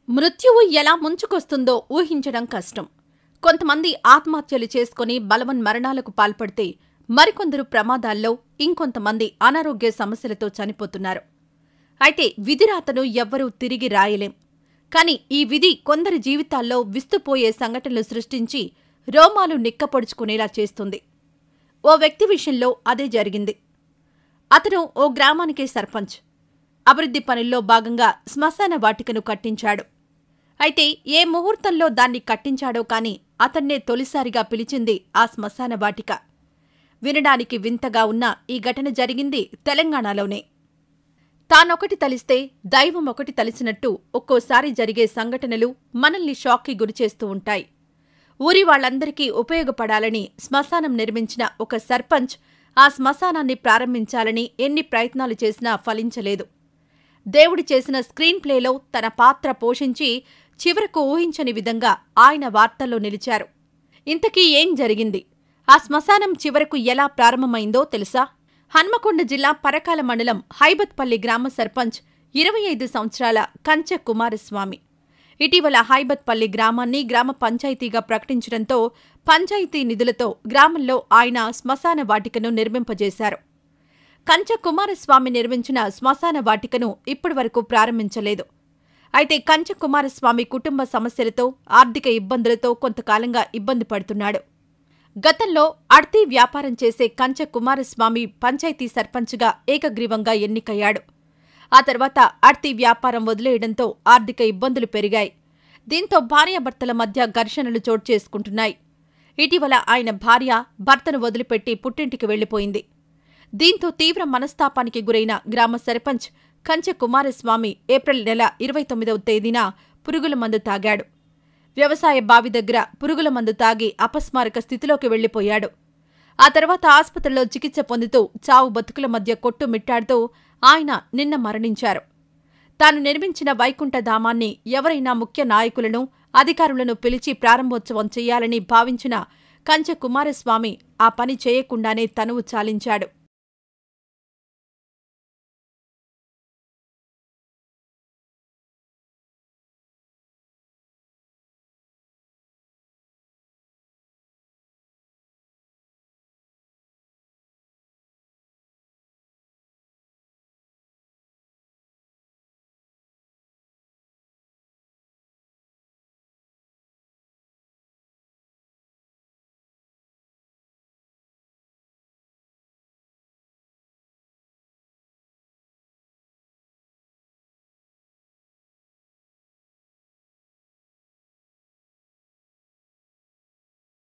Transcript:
మృత్యువు ఎలా ముంచుకొస్తుందో ఊహించడం కష్టం కొంతమంది ఆత్మహత్యలు చేసుకుని బలవన్ మరణాలకు పాల్పడితే మరికొందరు ప్రమాదాల్లో ఇంకొంతమంది అనారోగ్య సమస్యలతో చనిపోతున్నారు అయితే విధిరాతను ఎవ్వరూ తిరిగి రాయలేం కాని ఈ విధి కొందరి జీవితాల్లో విస్తుపోయే సంఘటనలు సృష్టించి రోమాలు నిక్కపొడుచుకునేలా చేస్తుంది ఓ వ్యక్తి విషయంలో అదే జరిగింది అతను ఓ గ్రామానికి సర్పంచ్ అభివృద్ధి పనుల్లో భాగంగా శ్మశాన వాటికను కట్టించాడు అయితే ఏ ముహూర్తంలో దాన్ని కట్టించాడో కాని అతన్నే తొలిసారిగా పిలిచింది ఆ శ్మశాన వాటిక వినడానికి వింతగా ఉన్న ఈ ఘటన జరిగింది తెలంగాణలోనే తానొకటి తలిస్తే దైవం ఒకటి తలిసినట్టు ఒక్కోసారి జరిగే సంఘటనలు మనల్ని షాక్కి గురిచేస్తూ ఉంటాయి ఊరి వాళ్ళందరికీ ఉపయోగపడాలని శ్మశానం నిర్మించిన ఒక సర్పంచ్ ఆ శ్మశానాన్ని ప్రారంభించాలని ఎన్ని ప్రయత్నాలు చేసినా ఫలించలేదు దేవుడి చేసిన స్క్రీన్ ప్లేలో తన పాత్ర పోషించి చివరకు ఊహించని విధంగా ఆయన వార్తల్లో నిలిచారు ఇంతకీ ఏం జరిగింది ఆ శ్మశానం చివరకు ఎలా ప్రారంభమైందో తెలుసా హన్మకొండ జిల్లా పరకాల మండలం హైబత్పల్లి గ్రామ సర్పంచ్ ఇరవై ఐదు సంవత్సరాల కంచ కుమారస్వామి ఇటీవల హైబత్పల్లి గ్రామాన్ని గ్రామ పంచాయతీగా ప్రకటించడంతో పంచాయతీ నిధులతో గ్రామంలో ఆయన శ్మశాన వాటికను నిర్మింపజేశారు కంచ కుమారస్వామి నిర్మించిన శ్మశాన వాటికను ఇప్పటివరకు ప్రారంభించలేదు అయితే కంచ కుమారస్వామి కుటుంబ సమస్యలతో ఆర్థిక ఇబ్బందులతో కొంతకాలంగా ఇబ్బంది పడుతున్నాడు గతంలో అడ్తీ వ్యాపారం చేసే కంచ కుమారస్వామి పంచాయతీ సర్పంచ్గా ఏకగ్రీవంగా ఎన్నికయ్యాడు ఆ తర్వాత అడ్తీ వ్యాపారం వదిలేయడంతో ఆర్థిక ఇబ్బందులు పెరిగాయి దీంతో భార్యాభర్తల మధ్య ఘర్షణలు చోటు చేసుకుంటున్నాయి ఇటీవల ఆయన భార్య భర్తను వదిలిపెట్టి పుట్టింటికి వెళ్లిపోయింది దీంతో తీవ్ర మనస్తాపానికి గురైన గ్రామ సర్పంచ్ కంచె కుమారస్వామి ఏప్రిల్ నెల ఇరవై తొమ్మిదవ తేదీన పురుగుల మందు తాగాడు వ్యవసాయ బావి దగ్గర పురుగుల మందు తాగి అపస్మారక స్థితిలోకి వెళ్లిపోయాడు ఆ తర్వాత ఆసుపత్రిలో చికిత్స పొందుతూ చావు బతుకుల మధ్య కొట్టుమిట్టాడుతూ ఆయన నిన్న మరణించారు తాను నిర్మించిన వైకుంఠ ధామాన్ని ఎవరైనా ముఖ్య నాయకులను అధికారులను పిలిచి ప్రారంభోత్సవం చేయాలని భావించిన కంచె కుమారస్వామి ఆ పని చేయకుండానే తనువు చాలించాడు